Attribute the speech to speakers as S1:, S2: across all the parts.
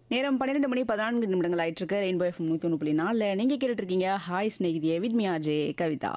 S1: நேரம் பன்னிரெண்டு மணி பதினான்கு நிமிடங்கள் ஆயிட்டு இருக்கு ரெயின்போ எஃப்எம் நூற்றி ஒன்று புள்ளி நாலில் நீங்கள் கேட்டுட்டு இருக்கீங்க hi Snehithiye with me R J Kavitha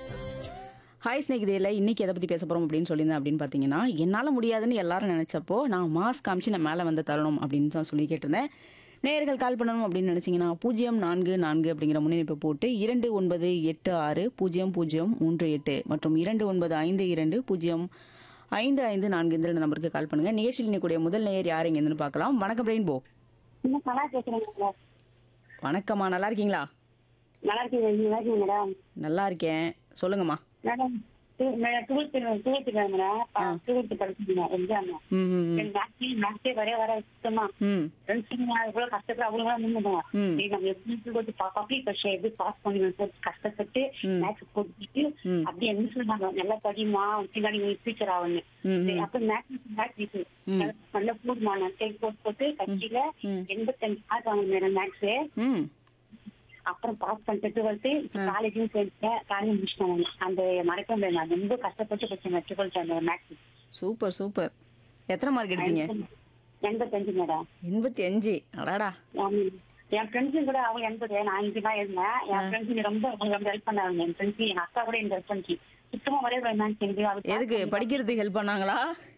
S1: hi ஸ்நேகிதியில் இன்னைக்கு எதை பற்றி பேச போகிறோம் அப்படின்னு சொல்லியிருந்தேன் அப்படின்னு பார்த்தீங்கன்னா என்னால் முடியாதுன்னு எல்லாரும் நினச்சப்போ நான் மாஸ்க் காமிச்சு நான் மேலே வந்து தரணும் அப்படின்னு தான் சொல்லி கேட்டிருந்தேன் நேயர்கள் கால் பண்ணணும் அப்படின்னு நினச்சிங்கன்னா பூஜ்ஜியம் நான்கு நான்கு அப்படிங்கிற முன்னெடுப்பு போட்டு இரண்டு ஒன்பது எட்டு ஆறு பூஜ்ஜியம் பூஜ்ஜியம் மூன்று எட்டு மற்றும் இரண்டு ஒன்பது ஐந்து இரண்டு பூஜ்ஜியம் ஐந்து ஐந்து நான்கு இந்த ரெண்டு நம்பருக்கு கால் பண்ணுங்க நிகழ்ச்சியில் நிற்கக்கூடிய முதல் நேயர் யார் எங்கேருந்து பார்க்கலாம் வணக்கம் ரெயின்போ
S2: இன்னும் நல்லா கேட்குறேங்க
S1: வணக்கம்மா நல்லா இருக்கீங்களா
S2: நல்லா இருக்கீங்க நல்லா இருக்கீங்க மேடம்
S1: நல்லா இருக்கேன் சொல்லுங்கம்மா
S2: madam twelfth twelfth madam twelfth படிச்சிருக்கீங்க எக்ஸாம்
S1: ம் ம், ம்
S2: மேக்ஸே மேக்ஸே வரே வர சுத்தமா
S1: ம்
S2: ஃப்ரெண்ட்ஸ் அவ்வளோ கஷ்டப்பட்டு அவ்வளோ நின்றுடுவோம்
S1: ம்.
S2: நம்ம எப்படி போட்டு பப்ளிக் பரீட்சை எப்படி பாஸ் பண்ணுவேன் போட்டு கஷ்டப்பட்டு
S1: ம்.
S2: மேக்ஸ் போட்டுட்டு
S1: ம்.
S2: அப்படி என்ன சொல்றாங்க நல்லா படிமா பின்னாடி நீ டீச்சர் ஆகணும்
S1: ம், ம்.
S2: அப்ப மேக்ஸ் மேக்ஸ்
S1: ம்.
S2: நல்லா போடுமா நான் டேக் போட்டு போட்டு கட்சியில
S1: ம்.
S2: எண்பத்தஞ்சு மார்க் வாங்க மேடம் மேக்ஸ்
S1: ம்
S2: அப்புறம் பாஸ் பண்ணிட்டு டுவெல்த்து காலேஜும் சேர்த்தேன் காலேஜ் முடிச்சிட்டேன் அந்த மறக்க முடியாது நான் ரொம்ப கஷ்டப்பட்டு படிச்சேன் டுவெல்த் அந்த மேக்ஸ்
S1: சூப்பர் சூப்பர் எத்தனை மார்க் எடுத்தீங்க
S2: எண்பத்தஞ்சு மேடம்
S1: எண்பத்தி அஞ்சு அடாடா
S2: என் ஃப்ரெண்ட்ஸும் கூட அவங்க எண்பது நான் அஞ்சு தான் இருந்தேன் என் ஃப்ரெண்ட்ஸுங்க ரொம்ப அவங்க ரொம்ப ஹெல்ப் பண்ணாங்க என் ஃப்ரெண்ட்ஸ் என் அக்கா கூட எனக்கு ஹெல்ப் பண்ணிச்சு சுத்தமா வரே மேக்ஸ் எனக்கு அது
S1: எதுக்கு படிக்கிறதுக்கு ஹெல்ப் பண்ணாங்களா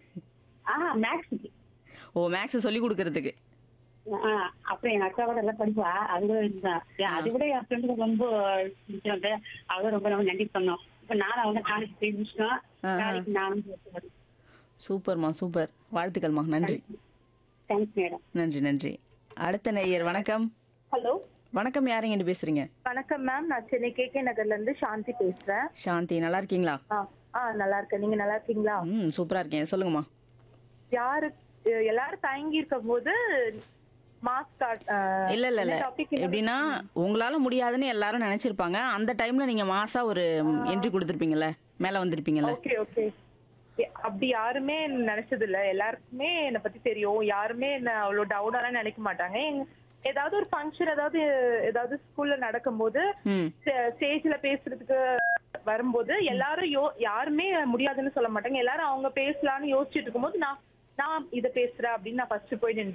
S2: ஆ மேக்ஸுக்கு
S1: ஓ மேக்ஸ் சொல்லி கொடுக்கறதுக்கு
S2: அப்புறம் என் அக்கா கூட எல்லாம் படிப்பா அது கூட இருந்தான் அது கூட என் ஃப்ரெண்டு ரொம்ப பிடிச்சவங்க அவளும் ரொம்ப ரொம்ப நன்றி பண்ணோம் இப்ப நானும் அவங்க காலேஜ் போய் முடிச்சிட்டோம்
S1: ஆ.
S2: நாளைக்கு நானும் போறேன்.
S1: சூப்பர்மா சூப்பர் வாழ்த்துக்கள்மா நன்றி
S2: தேங்க்ஸ் மேடம்
S1: நன்றி நன்றி அடுத்த நேயர் வணக்கம்
S3: ஹலோ
S1: வணக்கம் யாருங்க பேசுறீங்க
S3: வணக்கம் மேம் நான் சென்னை கே கே நகர்ல இருந்து சாந்தி பேசுறேன்
S1: சாந்தி நல்லா இருக்கீங்களா
S3: ஆ ஆ நல்லா இருக்கேன் நீங்க நல்லா இருக்கீங்களா
S1: ம் சூப்பரா இருக்கேன் சொல்லுங்கம்மா
S3: யாரு அஹ் எல்லாரும் தயங்கி இருக்கும் போது மாஸ்க்
S1: இல்ல இல்ல இல்ல எப்படின்னா உங்களால முடியாதுன்னு எல்லாரும் நினைச்சிருப்பாங்க அந்த டைம்ல நீங்க மாசா ஒரு என்ட்ரி கொடுத்துருப்பீங்கல்ல மேல வந்திருப்பீங்கல்ல
S3: ஓகே ஓகே அப்படி யாருமே நினைச்சது இல்ல எல்லாருக்குமே என்னை பத்தி தெரியும் யாருமே என்ன அவ்வளவு டவுனாலாம் நினைக்க மாட்டாங்க எங்க- ஏதாவது ஒரு ஃபங்க்ஷன் ஏதாவது ஏதாவது ஸ்கூல்ல நடக்கும்போது
S1: ம்
S3: ஸ்டேஜ்ல பேசுறதுக்கு வரும்போது எல்லாரும் யோ யாருமே முடியாதுன்னு சொல்ல மாட்டாங்க எல்லாரும் அவங்க பேசலாம்னு யோசிச்சுட்டு இருக்கும்போது நான் நான் இத பேசுறேன் அப்படின்னு நான் ஃபர்ஸ்ட் போய் நின்று